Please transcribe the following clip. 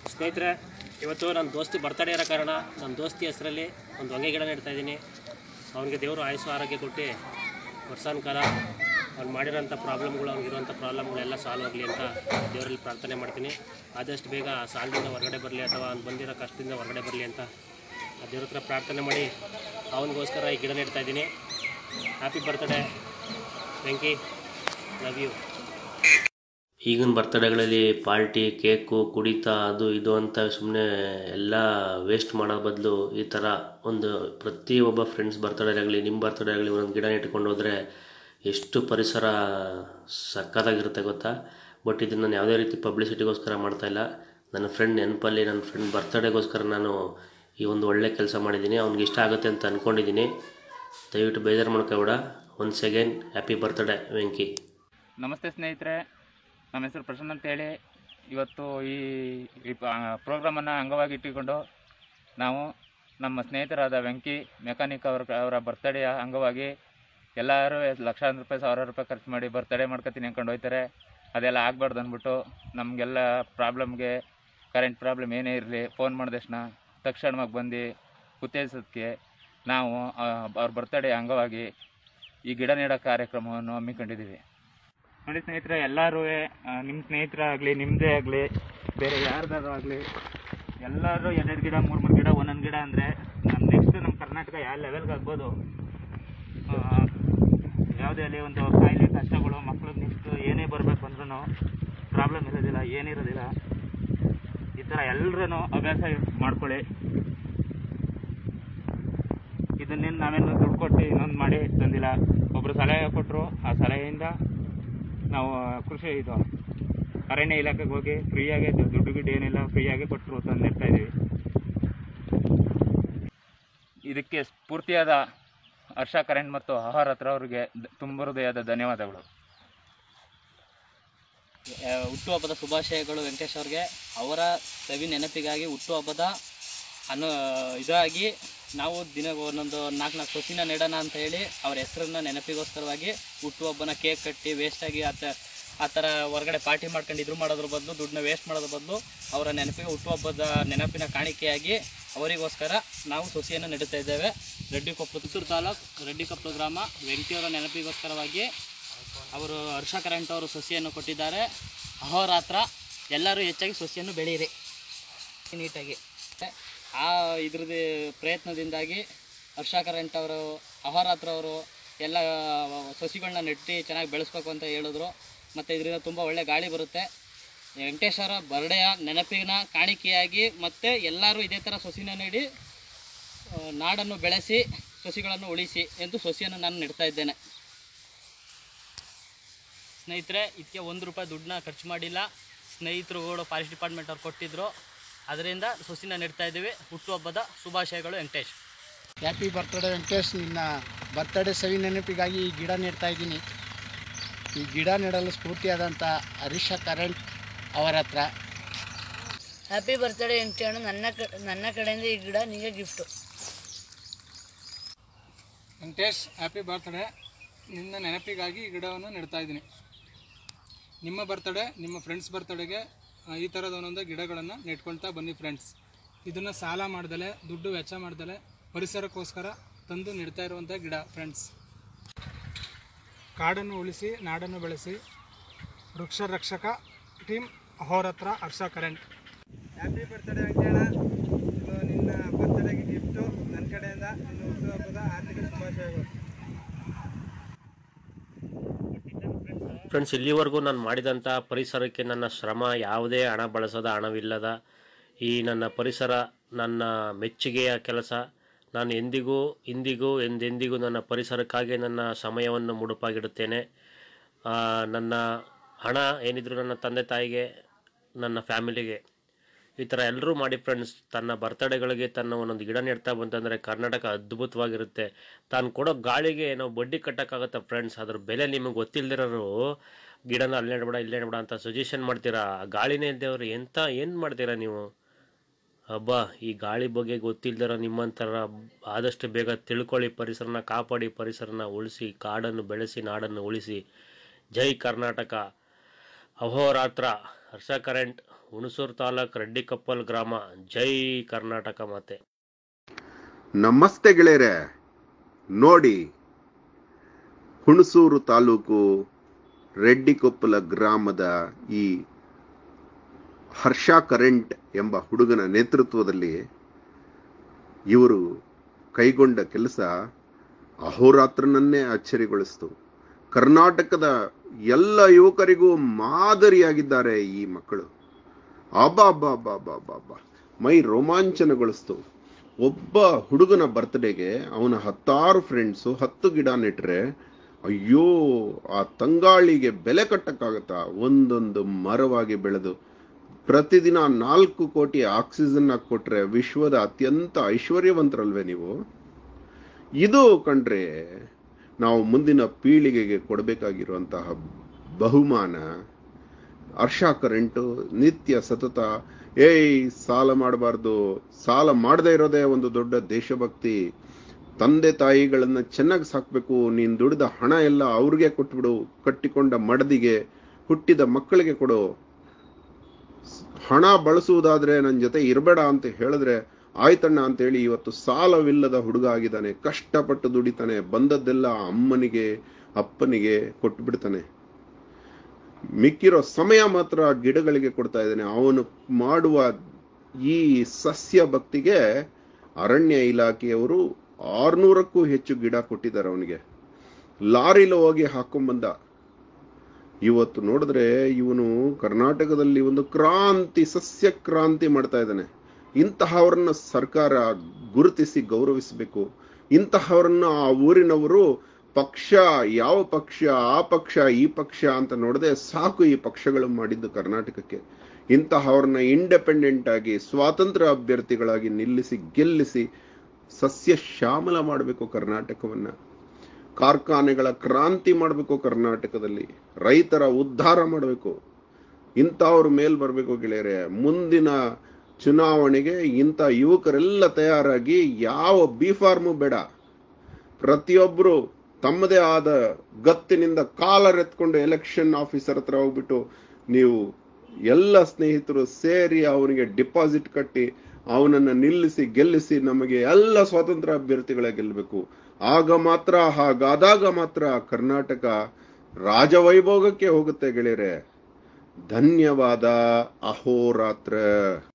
ಸ್ನೇಹಿತರೆ ಇವತ್ತು ನನ್ನ ದೋಸ್ತಿ ಬರ್ತಡೇ ಇರೋ ಕಾರಣ ನನ್ನ ದೋಸ್ತಿ ಹೆಸರಲ್ಲಿ ಒಂದು ಹೊಂಗೆ ಗಿಡ ನೆಡ್ತಾ ಇದ್ದೀನಿ ಅವನಿಗೆ ದೇವರು ಆಯುಸ್ಸು ಆರೋಗ್ಯ ಕೊಟ್ಟು ವರ್ಷಾನುಕಾಲ ಅವ್ನು ಮಾಡಿರೋಂಥ ಪ್ರಾಬ್ಲಮ್ಗಳು ಅವ್ನಿಗಿರುವಂಥ ಪ್ರಾಬ್ಲಮ್ಗಳೆಲ್ಲ ಸಾಲ್ವ್ ಆಗಲಿ ಅಂತ ದೇವರಲ್ಲಿ ಪ್ರಾರ್ಥನೆ ಮಾಡ್ತೀನಿ ಆದಷ್ಟು ಬೇಗ ಆ ಸಾಲದಿಂದ ಹೊರಗಡೆ ಬರಲಿ ಅಥವಾ ಅವ್ನು ಬಂದಿರೋ ಕಷ್ಟದಿಂದ ಹೊರಗಡೆ ಬರಲಿ ಅಂತ ಆ ದೇವ್ರ ಹತ್ರ ಪ್ರಾರ್ಥನೆ ಮಾಡಿ ಅವನಿಗೋಸ್ಕರ ಈ ಗಿಡ ನೆಡ್ತಾ ಇದ್ದೀನಿ happy birthday thank you love you ಈಗಿನ ಬರ್ತಡೇಗಳಲ್ಲಿ ಪಾರ್ಟಿ ಕೇಕು ಕುಡಿತ ಅದು ಇದು ಅಂತ ಸುಮ್ಮನೆ ಎಲ್ಲ ವೇಸ್ಟ್ ಮಾಡೋ ಬದಲು ಈ ಥರ ಒಂದು ಪ್ರತಿಯೊಬ್ಬ ಫ್ರೆಂಡ್ಸ್ ಬರ್ತಡೇ ಆಗಲಿ ನಿಮ್ಮ ಬರ್ತಡೇ ಆಗಲಿ ಒಂದೊಂದು ಗಿಡ ಇಟ್ಕೊಂಡು ಹೋದರೆ ಎಷ್ಟು ಪರಿಸರ ಸಕ್ಕತ್ತಾಗಿರುತ್ತೆ ಗೊತ್ತಾ ಬಟ್ ಇದನ್ನು ನಾನು ಯಾವುದೇ ರೀತಿ ಪಬ್ಲಿಸಿಟಿಗೋಸ್ಕರ ಮಾಡ್ತಾಯಿಲ್ಲ ನನ್ನ ಫ್ರೆಂಡ್ ನೆನಪಲ್ಲಿ ನನ್ನ ಫ್ರೆಂಡ್ ಬರ್ತಡೇಗೋಸ್ಕರ ನಾನು ಈ ಒಂದು ಒಳ್ಳೆ ಕೆಲಸ ಮಾಡಿದ್ದೀನಿ ಅವ್ನಿಗೆ ಇಷ್ಟ ಆಗುತ್ತೆ ಅಂತ ಅಂದ್ಕೊಂಡಿದ್ದೀನಿ ದಯವಿಟ್ಟು ಬೇಜಾರು ಮಾಡ್ಕೊಬೇಡ ಒಂದು ಸೆಕೆಂಡ್ ಹ್ಯಾಪಿ ಬರ್ತ್ಡೇ ವೆಂಕಿ ನಮಸ್ತೆ ಸ್ನೇಹಿತರೆ ನಮ್ಮ ಹೆಸರು ಪ್ರಸನ್ನ ಅಂತ ಹೇಳಿ ಇವತ್ತು ಈ ಈ ಪ್ರೋಗ್ರಾಮನ್ನು ಅಂಗವಾಗಿ ಇಟ್ಟುಕೊಂಡು ನಾವು ನಮ್ಮ ಸ್ನೇಹಿತರಾದ ವೆಂಕಿ ಮೆಕ್ಯಾನಿಕ್ ಅವರ ಅವರ ಬರ್ತಡೆಯ ಅಂಗವಾಗಿ ಎಲ್ಲರೂ ಲಕ್ಷಾಂತರ ರೂಪಾಯಿ ಸಾವಿರ ರೂಪಾಯಿ ಖರ್ಚು ಮಾಡಿ ಬರ್ತಡೇ ಮಾಡ್ಕೊತೀನಿ ಅಂದ್ಕೊಂಡು ಹೋಗ್ತಾರೆ ಅದೆಲ್ಲ ಆಗಬಾರ್ದು ಅಂದ್ಬಿಟ್ಟು ನಮಗೆಲ್ಲ ಪ್ರಾಬ್ಲಮ್ಗೆ ಕರೆಂಟ್ ಪ್ರಾಬ್ಲಮ್ ಏನೇ ಇರಲಿ ಫೋನ್ ಮಾಡಿದಕ್ಷಣ ತಕ್ಷಣವಾಗಿ ಬಂದು ಉತ್ತೇಜಿಸೋದಕ್ಕೆ ನಾವು ಆ, ಅವ್ರ ಬರ್ತಡೇ ಅಂಗವಾಗಿ ಈ ಗಿಡ ನೆಡೋ ಕಾರ್ಯಕ್ರಮವನ್ನು ಹಮ್ಮಿಕೊಂಡಿದ್ದೀವಿ ನೋಡಿ ಸ್ನೇಹಿತರೆ ಎಲ್ಲರೂ ನಿಮ್ಮ ಸ್ನೇಹಿತರಾಗಲಿ ನಿಮ್ಮದೇ ಆಗಲಿ ಬೇರೆ ಯಾರ್ದಾರು ಆಗಲಿ ಎಲ್ಲರೂ ಎರಡೆರಡು ಗಿಡ ಮೂರು ಮೂರು ಗಿಡ ಒಂದೊಂದು ಗಿಡ ಅಂದರೆ ನಮ್ಮ ನೆಕ್ಸ್ಟ್ ನಮ್ಮ ಕರ್ನಾಟಕ ಯಾವ ಲೆವೆಲ್ಗೆ ಆಗ್ಬೋದು ಆ, ಯಾವುದೇ ಅಲ್ಲಿ ಒಂದು ಕಾಯಿಲೆ ಕಷ್ಟಗಳು ಮಕ್ಳಿಗೆ ನೆಕ್ಸ್ಟ್ ಏನೇ ಬರಬೇಕು ಅಂದ್ರೂ ಪ್ರಾಬ್ಲಮ್ ಇರೋದಿಲ್ಲ ಏನಿರೋದಿಲ್ಲ ಈ ಥರ ಎಲ್ಲರೂ ಅಭ್ಯಾಸ ಮಾಡ್ಕೊಳ್ಳಿ ಇದನ್ನೇನು ನಾವೇನು ದುಡ್ಡು ಕೊಟ್ಟು ಇನ್ನೊಂದು ಮಾಡಿ ತಂದಿಲ್ಲ ಒಬ್ಬರು ಸಲಹೆ ಕೊಟ್ಟರು ಆ ಸಲಹೆಯಿಂದ ನಾವು ಕೃಷಿ ಇದು ಅರಣ್ಯ ಇಲಾಖೆಗೆ ಹೋಗಿ ಫ್ರೀಯಾಗಿ ದುಡ್ಡು ಗಿಡ್ಡು ಏನಿಲ್ಲ ಫ್ರೀಯಾಗಿ ಕೊಟ್ಟರು ತಂದು ನೆಡ್ತಾ ಇದ್ದೀವಿ ಇದಕ್ಕೆ ಸ್ಫೂರ್ತಿಯಾದ ಹರ್ಷ ಕರೆಂಟ್ ಮತ್ತು ಆಹಾರ ಹತ್ರ ಅವರಿಗೆ ತುಂಬ ಹೃದಯದ ಧನ್ಯವಾದಗಳು ಆ, ಹುಟ್ಟುಹಬ್ಬದ ಶುಭಾಶಯಗಳು ವೆಂಕಟೇಶ್ ಅವ್ರಿಗೆ ಅವರ ಸವಿ ನೆನಪಿಗಾಗಿ ಹುಟ್ಟುಹಬ್ಬದ ಅನು ಇದಾಗಿ ನಾವು ದಿನ ಒಂದೊಂದು ನಾಲ್ಕು ನಾಲ್ಕು ಸೊಸಿನ ನೆಡೋಣ ಅಂತ ಹೇಳಿ ಅವ್ರ ಹೆಸರನ್ನ ನೆನಪಿಗೋಸ್ಕರವಾಗಿ ಹುಟ್ಟುಹಬ್ಬನ ಕೇಕ್ ಕಟ್ಟಿ ವೇಸ್ಟಾಗಿ ಆ ತ ಆ ಥರ ಹೊರಗಡೆ ಪಾರ್ಟಿ ಮಾಡ್ಕೊಂಡು ಇದ್ರು ಮಾಡೋದ್ರ ಬದಲು ದುಡ್ಡನ್ನ ವೇಸ್ಟ್ ಮಾಡೋದ್ರ ಬದಲು ಅವರ ನೆನಪಿಗೆ ಹುಟ್ಟುಹಬ್ಬದ ನೆನಪಿನ ಕಾಣಿಕೆಯಾಗಿ ಅವರಿಗೋಸ್ಕರ ನಾವು ಸೊಸೆಯನ್ನು ನೆಡುತ್ತಾ ಇದ್ದೇವೆ ರೆಡ್ಡಿಕೊಪ್ಪ ಪುತ್ತೂರು ತಾಲೂಕು ರೆಡ್ಡಿಕೊಪ್ಪ ಗ್ರಾಮ ವೆಂಕಟಿಯವರ ನೆನಪಿಗೋಸ್ಕರವಾಗಿ ಅವರು ಹರ್ಷ ಕರೆಂಟ್ ಅವರು ಸಸಿಯನ್ನು ಕೊಟ್ಟಿದ್ದಾರೆ ಅಹೋರಾತ್ರ ಎಲ್ಲರೂ ಹೆಚ್ಚಾಗಿ ಸಸಿಯನ್ನು ಬೆಳೆಯಿರಿ ನೀಟಾಗಿ ಆ ಇದ್ರದ್ದು ಪ್ರಯತ್ನದಿಂದಾಗಿ ಹರ್ಷ ಕರೆಂಟ್ ಅವರು ಅಹೋರಾತ್ರ ಅವರು ಎಲ್ಲ ಸಸಿಗಳನ್ನ ನೆಟ್ಟು ಚೆನ್ನಾಗಿ ಬೆಳೆಸ್ಬೇಕು ಅಂತ ಹೇಳಿದ್ರು ಮತ್ತು ಇದರಿಂದ ತುಂಬ ಒಳ್ಳೆ ಗಾಳಿ ಬರುತ್ತೆ ವೆಂಕಟೇಶ್ವರ ಬರ್ಡೆಯ ನೆನಪಿನ ಕಾಣಿಕೆಯಾಗಿ ಮತ್ತು ಎಲ್ಲರೂ ಇದೇ ಥರ ಸಸಿನ ನೀಡಿ ಆ, ನಾಡನ್ನು ಬೆಳೆಸಿ ಸಸಿಗಳನ್ನು ಉಳಿಸಿ ಎಂದು ಸಸಿಯನ್ನು ನಾನು ನೆಡ್ತಾ ಇದ್ದೇನೆ ಸ್ನೇಹಿತರೆ ಇದಕ್ಕೆ ಒಂದು ರೂಪಾಯಿ ದುಡ್ಡನ್ನ ಖರ್ಚು ಮಾಡಿಲ್ಲ ಸ್ನೇಹಿತರುಗಳು ಫಾರೆಸ್ಟ್ ಡಿಪಾರ್ಟ್ಮೆಂಟ್ ಅವ್ರು ಕೊಟ್ಟಿದ್ದರು ಅದರಿಂದ ಸಸಿನ ನೆಡ್ತಾ ಇದ್ದೀವಿ ಹುಟ್ಟುಹಬ್ಬದ ಶುಭಾಶಯಗಳು ವೆಂಕಟೇಶ್ ಹ್ಯಾಪಿ ಬರ್ತ್ಡೇ ವೆಂಕಟೇಶ್ ನಿನ್ನ ಬರ್ತ್ಡೇ ಸವಿ ನೆನಪಿಗಾಗಿ ಈ ಗಿಡ ನೆಡ್ತಾ ಇದ್ದೀನಿ ಈ ಗಿಡ ನೆಡಲು ಸ್ಫೂರ್ತಿಯಾದಂಥ ಹರೀಶ ಕರೆಂಟ್ ಅವರ ಹತ್ರ ಹ್ಯಾಪಿ ಬರ್ತ್ಡೇ ವೆಂಕಟಣ್ಣ ನನ್ನ ಕ ನನ್ನ ಕಡೆಯಿಂದ ಈ ಗಿಡ ನಿಮಗೆ ಗಿಫ್ಟು ವೆಂಕಟೇಶ್ ಹ್ಯಾಪಿ ಬರ್ತ್ಡೇ ನಿನ್ನ ನೆನಪಿಗಾಗಿ ಈ ಗಿಡವನ್ನು ನೆಡ್ತಾ ಇದ್ದೀನಿ ನಿಮ್ಮ ಬರ್ತಡೇ ನಿಮ್ಮ ಫ್ರೆಂಡ್ಸ್ ಬರ್ತಡೇಗೆ ಈ ಥರದ ಒಂದೊಂದು ಗಿಡಗಳನ್ನು ನೆಟ್ಕೊಳ್ತಾ ಬನ್ನಿ ಫ್ರೆಂಡ್ಸ್ ಇದನ್ನು ಸಾಲ ಮಾಡ್ದಲೆ ದುಡ್ಡು ವೆಚ್ಚ ಮಾಡ್ದಲೆ ಪರಿಸರಕ್ಕೋಸ್ಕರ ತಂದು ನೆಡ್ತಾ ಇರುವಂಥ ಗಿಡ ಫ್ರೆಂಡ್ಸ್ ಕಾಡನ್ನು ಉಳಿಸಿ ನಾಡನ್ನು ಬೆಳೆಸಿ ವೃಕ್ಷ ರಕ್ಷಕ team Ahoratra Harsha current happy birthday Venkatanna ಇದು ನಿನ್ನ ಬರ್ತ್ಡೇಗೆ ಗಿಫ್ಟು ನನ್ನ ಕಡೆಯಿಂದ ನಿನ್ನ ಹುಟ್ಟುಹಬ್ಬದ ಆರ್ಥಿಕ ಶುಭಾಶಯಗಳು ಫ್ರೆಂಡ್ಸ್ ಇಲ್ಲಿವರೆಗೂ ನಾನು ಮಾಡಿದಂಥ ಪರಿಸರಕ್ಕೆ ನನ್ನ ಶ್ರಮ ಯಾವುದೇ ಹಣ ಬಳಸದ ಹಣವಿಲ್ಲದ ಈ ನನ್ನ ಪರಿಸರ ನನ್ನ ಮೆಚ್ಚುಗೆಯ ಕೆಲಸ ನಾನು ಎಂದಿಗೂ ಇಂದಿಗೂ ಎಂದೆಂದಿಗೂ ನನ್ನ ಪರಿಸರಕ್ಕಾಗಿ ನನ್ನ ಸಮಯವನ್ನು ಮುಡುಪಾಗಿಡುತ್ತೇನೆ ಆ, ನನ್ನ ಹಣ ಏನಿದ್ರು ನನ್ನ ತಂದೆ ತಾಯಿಗೆ ನನ್ನ ಫ್ಯಾಮಿಲಿಗೆ ಈ ಥರ ಎಲ್ಲರೂ ಮಾಡಿ ಫ್ರೆಂಡ್ಸ್ ತನ್ನ ಬರ್ತಡೇಗಳಿಗೆ ತನ್ನ ಒಂದೊಂದು ಗಿಡ ನೆಡ್ತಾ ಬಂತಂದರೆ ಕರ್ನಾಟಕ ಅದ್ಭುತವಾಗಿರುತ್ತೆ ತಾನು ಕೊಡೋ ಗಾಳಿಗೆ ನಾವು ಬಡ್ಡಿ ಕಟ್ಟೋಕ್ಕಾಗತ್ತಾ ಫ್ರೆಂಡ್ಸ್ ಅದ್ರ ಬೆಲೆ ನಿಮಗೆ ಗೊತ್ತಿಲ್ದಿರೋರು ಗಿಡನ ಅಲ್ಲಿ ನೆಡ್ಬೇಡ ಇಲ್ಲಿ ನೆಡ್ಬೇಡ ಅಂತ ಸಜೆಷನ್ ಮಾಡ್ತೀರಾ ಆ ಗಾಳಿನೇ ಇಲ್ದೇವ್ರು ಎಂತ ಏನು ಮಾಡ್ತೀರಾ ನೀವು ಹಬ್ಬ ಈ ಗಾಳಿ ಬಗ್ಗೆ ಗೊತ್ತಿಲ್ದಿರೋ ನಿಮ್ಮಂಥರ ಆದಷ್ಟು ಬೇಗ ತಿಳ್ಕೊಳ್ಳಿ ಪರಿಸರನ ಕಾಪಾಡಿ ಪರಿಸರನ ಉಳಿಸಿ ಕಾಡನ್ನು ಬೆಳೆಸಿ ನಾಡನ್ನು ಉಳಿಸಿ ಜೈ ಕರ್ನಾಟಕ ಅಹೋರಾತ್ರ ಹರ್ಷ ಕರೆಂಟ್ ಹುಣಸೂರು ತಾಲೂಕ್ ರೆಡ್ಡಿಕೊಪ್ಪಲ್ ಗ್ರಾಮ ಜೈ ಕರ್ನಾಟಕ ಮಾತೆ ನಮಸ್ತೆ ಗೆಳೆಯರೆ ನೋಡಿ ಹುಣಸೂರು ತಾಲೂಕು ರೆಡ್ಡಿಕೊಪ್ಪಲ ಗ್ರಾಮದ ಈ ಹರ್ಷ ಕರೆಂಟ್ ಎಂಬ ಹುಡುಗನ ನೇತೃತ್ವದಲ್ಲಿ ಇವರು ಕೈಗೊಂಡ ಕೆಲಸ ಅಹೋರಾತ್ರನನ್ನೇ ಅಚ್ಚರಿಗೊಳಿಸಿತು ಕರ್ನಾಟಕದ ಎಲ್ಲ ಯುವಕರಿಗೂ ಮಾದರಿಯಾಗಿದ್ದಾರೆ ಈ ಮಕ್ಕಳು ಅಬ್ಬಾ ಅಬ್ಬಾ ಅಬ್ಬಾ ಅಬ್ಬಾ ಅಬ್ಬಾ ಅಬ್ಬಾ ಮೈ ರೋಮಾಂಚನಗೊಳಿಸ್ತು ಒಬ್ಬ ಹುಡುಗನ ಬರ್ತ್ಡೇಗೆ ಅವನ ಹತ್ತಾರು ಫ್ರೆಂಡ್ಸು ಹತ್ತು ಗಿಡ ನೆಟ್ರೆ ಅಯ್ಯೋ ಆ ತಂಗಾಳಿಗೆ ಬೆಲೆ ಕಟ್ಟಕ್ಕಾಗತ್ತಾ ಒಂದೊಂದು ಮರವಾಗಿ ಬೆಳೆದು ಪ್ರತಿದಿನ ನಾಲ್ಕು ಕೋಟಿ ಆಕ್ಸಿಜನ್ ಕೊಟ್ರೆ ವಿಶ್ವದ ಅತ್ಯಂತ ಐಶ್ವರ್ಯವಂತರಲ್ವೇ ನೀವು ಇದು ಕಂಡ್ರೆ ನಾವು ಮುಂದಿನ ಪೀಳಿಗೆಗೆ ಕೊಡಬೇಕಾಗಿರುವಂತಹ ಬಹುಮಾನ ಹರ್ಷ ಕರೆಂಟು ನಿತ್ಯ ಸತತ ಏಯ್ ಸಾಲ ಮಾಡಬಾರ್ದು ಸಾಲ ಮಾಡದೇ ಇರೋದೇ ಒಂದು ದೊಡ್ಡ ದೇಶಭಕ್ತಿ ತಂದೆ ತಾಯಿಗಳನ್ನ ಚೆನ್ನಾಗಿ ಸಾಕ್ಬೇಕು ನೀನ್ ದುಡಿದ ಹಣ ಎಲ್ಲ ಅವ್ರಿಗೆ ಕೊಟ್ಬಿಡು ಕಟ್ಟಿಕೊಂಡ ಮಡದಿಗೆ ಹುಟ್ಟಿದ ಮಕ್ಕಳಿಗೆ ಕೊಡು ಹಣ ಬಳಸುವುದಾದ್ರೆ ನನ್ನ ಜೊತೆ ಇರಬೇಡ ಅಂತ ಹೇಳಿದ್ರೆ ಆಯ್ತಣ್ಣ ಅಂತೇಳಿ ಇವತ್ತು ಸಾಲವಿಲ್ಲದ ಹುಡುಗ ಆಗಿದ್ದಾನೆ ಕಷ್ಟಪಟ್ಟು ದುಡಿತಾನೆ ಬಂದದ್ದೆಲ್ಲ ಅಮ್ಮನಿಗೆ ಅಪ್ಪನಿಗೆ ಕೊಟ್ಟು ಬಿಡ್ತಾನೆ ಮಿಕ್ಕಿರೋ ಸಮಯ ಮಾತ್ರ ಗಿಡಗಳಿಗೆ ಕೊಡ್ತಾ ಇದ್ದಾನೆ ಅವನು ಮಾಡುವ ಈ ಸಸ್ಯ ಭಕ್ತಿಗೆ ಅರಣ್ಯ ಇಲಾಖೆಯವರು ಆರ್ನೂರಕ್ಕೂ ಹೆಚ್ಚು ಗಿಡ ಕೊಟ್ಟಿದ್ದಾರೆ ಅವನಿಗೆ ಲಾರಿಲಿ ಹೋಗಿ ಹಾಕೊಂಬಂದ ಇವತ್ತು ನೋಡಿದ್ರೆ ಇವನು ಕರ್ನಾಟಕದಲ್ಲಿ ಒಂದು ಕ್ರಾಂತಿ ಸಸ್ಯ ಕ್ರಾಂತಿ ಮಾಡ್ತಾ ಇದ್ದಾನೆ ಇಂತಹವರನ್ನ ಸರ್ಕಾರ ಗುರುತಿಸಿ ಗೌರವಿಸಬೇಕು ಇಂತಹವರನ್ನ ಆ ಊರಿನವರು ಪಕ್ಷ ಯಾವ ಪಕ್ಷ ಆ ಪಕ್ಷ ಈ ಪಕ್ಷ ಅಂತ ನೋಡದೆ ಸಾಕು ಈ ಪಕ್ಷಗಳು ಮಾಡಿದ್ದು ಕರ್ನಾಟಕಕ್ಕೆ ಇಂತಹವ್ರನ್ನ ಇಂಡಿಪೆಂಡೆಂಟ್ ಆಗಿ ಸ್ವಾತಂತ್ರ್ಯ ಅಭ್ಯರ್ಥಿಗಳಾಗಿ ನಿಲ್ಲಿಸಿ ಗೆಲ್ಲಿಸಿ ಸಸ್ಯ ಶ್ಯಾಮಲ ಮಾಡಬೇಕು ಕರ್ನಾಟಕವನ್ನ ಕಾರ್ಖಾನೆಗಳ ಕ್ರಾಂತಿ ಮಾಡಬೇಕು ಕರ್ನಾಟಕದಲ್ಲಿ ರೈತರ ಉದ್ಧಾರ ಮಾಡಬೇಕು ಇಂಥವ್ರ ಮೇಲ್ ಬರಬೇಕು ಗೆಳೆಯರೆ ಮುಂದಿನ ಚುನಾವಣೆಗೆ ಇಂಥ ಯುವಕರೆಲ್ಲ ತಯಾರಾಗಿ ಯಾವ ಬಿ ಫಾರ್ಮು ಬೇಡ ಪ್ರತಿಯೊಬ್ಬರು ತಮ್ಮದೇ ಆದ ಗತ್ತಿನಿಂದ ಕಾಲರ್ ಎತ್ಕೊಂಡು ಎಲೆಕ್ಷನ್ ಆಫೀಸರ್ ಹತ್ರ ಹೋಗ್ಬಿಟ್ಟು ನೀವು ಎಲ್ಲ ಸ್ನೇಹಿತರು ಸೇರಿ ಅವನಿಗೆ ಡಿಪಾಸಿಟ್ ಕಟ್ಟಿ ಅವನನ್ನ ನಿಲ್ಲಿಸಿ ಗೆಲ್ಲಿಸಿ ನಮಗೆ ಎಲ್ಲ ಸ್ವಾತಂತ್ರ್ಯ ಅಭ್ಯರ್ಥಿಗಳೇ ಗೆಲ್ಲಬೇಕು ಆಗ ಮಾತ್ರ ಹಾಗಾದಾಗ ಮಾತ್ರ ಕರ್ನಾಟಕ ರಾಜವೈಭೋಗಕ್ಕೆ ಹೋಗುತ್ತೆ ಗೆಳೆಯರೆ ಧನ್ಯವಾದ ಅಹೋರಾತ್ರ